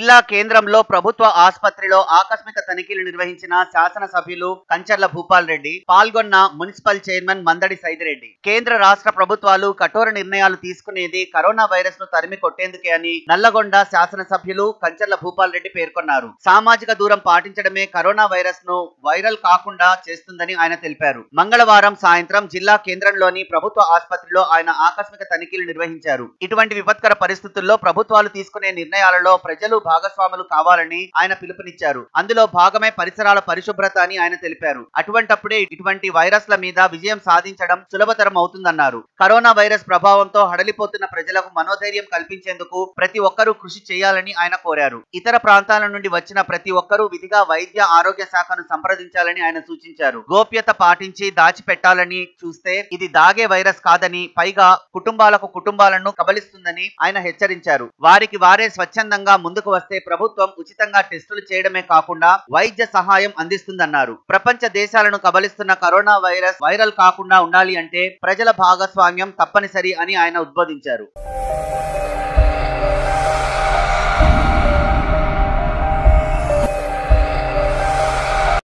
జిల్లా కేంద్రంలో ప్రభుత్వ ఆసుపత్రిలో ఆకస్మిక తనిఖీలు నిర్వహించిన శాసనసభ్యులు కంచర్ల భూపాల్ రెడ్డి పాల్గొన్న మున్సిపల్ చైర్మన్ మందడి సైదిరెడ్డి కేంద్ర రాష్ట్ర ప్రభుత్వాలు కఠోర నిర్ణయాలు తీసుకునేది కరోనా వైరస్ ను తరిమి కొట్టేందుకే అని నల్లగొండ శాసనసభ్యులు కంచర్ల భూపాల్ రెడ్డి పేర్కొన్నారు సామాజిక దూరం పాటించడమే కరోనా వైరస్ ను వైరల్ కాకుండా చేస్తుందని ఆయన తెలిపారు మంగళవారం సాయంత్రం జిల్లా కేంద్రంలోని ప్రభుత్వ ఆసుపత్రిలో ఆయన ఆకస్మిక తనిఖీలు నిర్వహించారు ఇటువంటి విపత్కర పరిస్థితుల్లో ప్రభుత్వాలు తీసుకునే నిర్ణయాలలో ప్రజలు భాగస్వాములు కావాలని ఆయన పిలుపునిచ్చారు అందులో భాగమే పరిసరాల పరిశుభ్రత అని ఆయన తెలిపారు అటువంటప్పుడే ఇటువంటి వైరస్ల మీద విజయం సాధించడం సులభతరం అవుతుందన్నారు కరోనా వైరస్ ప్రభావంతో హడలిపోతున్న ప్రజలకు మనోధైర్యం కల్పించేందుకు ప్రతి ఒక్కరూ కృషి చేయాలని ఆయన కోరారు ఇతర ప్రాంతాల నుండి వచ్చిన ప్రతి ఒక్కరూ విధిగా వైద్య ఆరోగ్య శాఖను సంప్రదించాలని ఆయన సూచించారు గోప్యత పాటించి దాచిపెట్టాలని చూస్తే ఇది దాగే వైరస్ కాదని పైగా కుటుంబాలకు కుటుంబాలను కబలిస్తుందని ఆయన హెచ్చరించారు వారికి వారే స్వచ్ఛందంగా ముందుకు వస్తే ప్రభుత్వం ఉచితంగా టెస్టులు చేయడమే కాకుండా వైద్య సహాయం అందిస్తుందన్నారు ప్రపంచ దేశాలను కబలిస్తున్న కరోనా వైరస్ వైరల్ కాకుండా ఉండాలి అంటే ప్రజల భాగస్వామ్యం తప్పనిసరి అని ఆయన ఉద్బోధించారు